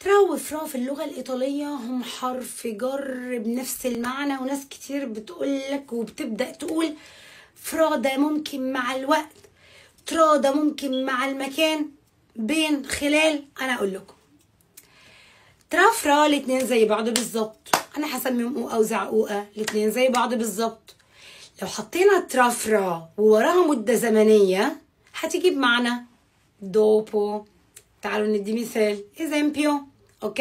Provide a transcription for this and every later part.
ترا وفرا في اللغة الإيطالية هم حرف جر بنفس المعنى وناس كتير بتقولك وبتبدأ تقول فرا ده ممكن مع الوقت ترا ده ممكن مع المكان بين خلال أنا أقول لكم ترا فرا الاتنين زي بعض بالظبط أنا هسميهم أوقة وزعقوقة الاتنين زي بعض بالظبط لو حطينا ترا فرا ووراها مدة زمنية هتجيب معنا dopo تعالوا ندي مثال esempio ok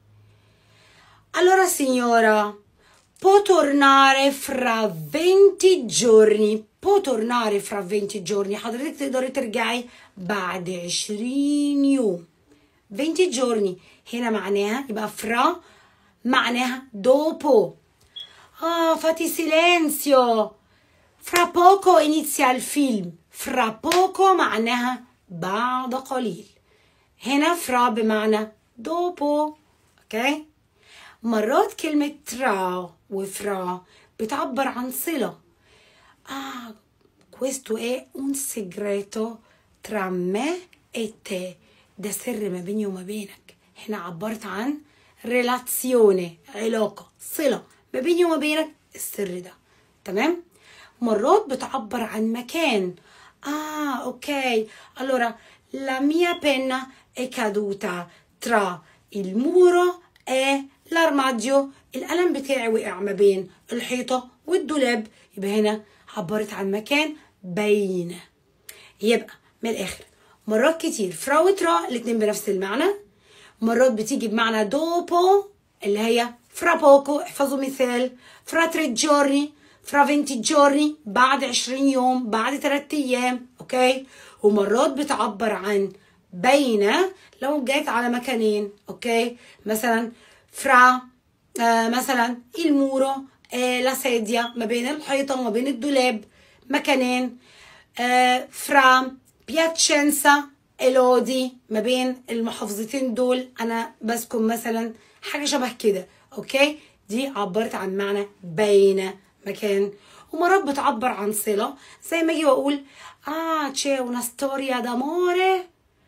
allora signora può tornare fra 20 giorni può tornare fra 20 giorni حضرتك تقدري ترجعي بعد 20 يوم 20 giorni هنا معناها يبقى fra معناها dopo ah fate silenzio fra poco inizia il film fra poco معناها بعد قليل هنا فرا بمعنى دوبو اوكي مرات كلمة ترا وفرا بتعبر عن صلة ah questo è un segreto tra me e te ده سر ما بيني وما بينك هنا عبرت عن ريلاتسيوني علاقة صلة ما بيني وما بينك السر ده تمام مرات بتعبر عن مكان Ah, ok. Allora, la mia penna è caduta tra il muro e l'armadio. القلم بتاعي وقع ما بين الحيطة والدولاب يبقى هنا عبرت عن مكان بين يبقى من الآخر مرات كتير فرا وترا الاتنين بنفس المعنى مرات بتيجي بمعنى دوبو اللي هي فرا بوكو احفظوا مثال فرا تري جورني فرا 20 جورني بعد 20 يوم بعد 3 ايام اوكي ومرات بتعبر عن بين لو جات على مكانين اوكي مثلا فرا آه مثلا المورو آه لا سيديا ما بين الحيطه وما بين الدولاب مكانين آه فرا بياتشنسا الودي ما بين المحافظتين دول انا بسكن مثلا حاجه شبه كده اوكي دي عبرت عن معنى بين مكان ومرات بتعبر عن صلة زي ما اجي واقول اه c'è una storia d'amore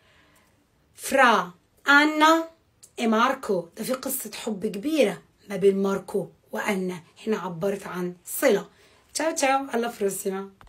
fra أنا e ماركو ده في قصة حب كبيرة ما بين ماركو وأنا هنا عبرت عن صلة تشاو تشاو alla prossima